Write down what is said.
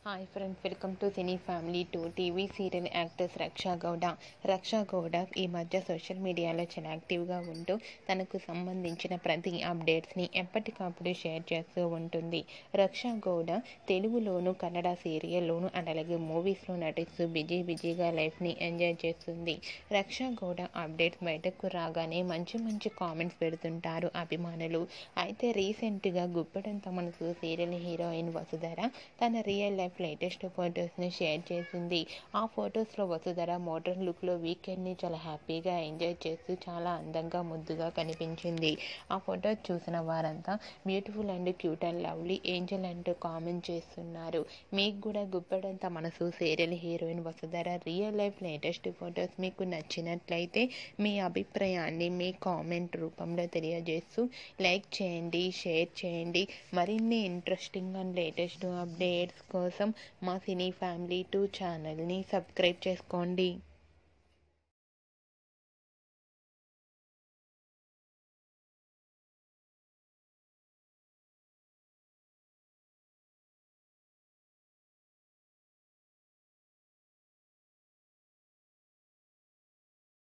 hi friends welcome to cine family two TV serial actors Raksha Gowda Raksha Gowda ఈ మధ్య social మీడియాలో చాలా యాక్టివ్గా ఉంటూ తనకు సంబంధించిన ప్రతి అప్డేట్స్ని ఎప్పటికప్పుడు షేర్ చేస్తూ ఉంటుంది రక్షా గౌడ తెలుగులోను కన్నడ సీరియల్లోను అండ్ అలాగే మూవీస్లో నటిస్తూ బిజీ బిజీగా లైఫ్ని ఎంజాయ్ చేస్తుంది రక్షా గౌడ అప్డేట్స్ బయటకు రాగానే మంచి మంచి కామెంట్స్ పెడుతుంటారు అభిమానులు అయితే రీసెంట్గా గుప్పడంత మనసు సీరియల్ హీరోయిన్ వసుధర తన రియల్ లైఫ్ లేటెస్ట్ ఫొటోస్ని షేర్ చేసింది ఆ ఫొటోస్లో వసుధర మోడర్న్ లుక్లో వీకెండ్ని చాలా హ్యాపీగా ఎంజాయ్ చేస్తూ చాలా అందంగా ముద్దుగా కనిపించింది ఆ ఫొటోస్ చూసిన వారంతా beautiful and cute and lovely angel అంటూ కామెంట్ చేస్తున్నారు మీకు కూడా గుప్పడంత మనసు serial heroine Vasudhara real life latest photos మీకు నచ్చినట్లయితే మీ అభిప్రాయాన్ని మీ కామెంట్ రూపంలో తెలియజేస్తూ లైక్ చేయండి షేర్ చేయండి మరిన్ని ఇంట్రెస్టింగ్ అండ్ లేటెస్ట్ అప్డేట్స్ కోసం మా సినీ ఫ్యామిలీ టూ ఛానల్ని సబ్స్క్రైబ్ చేసుకోండి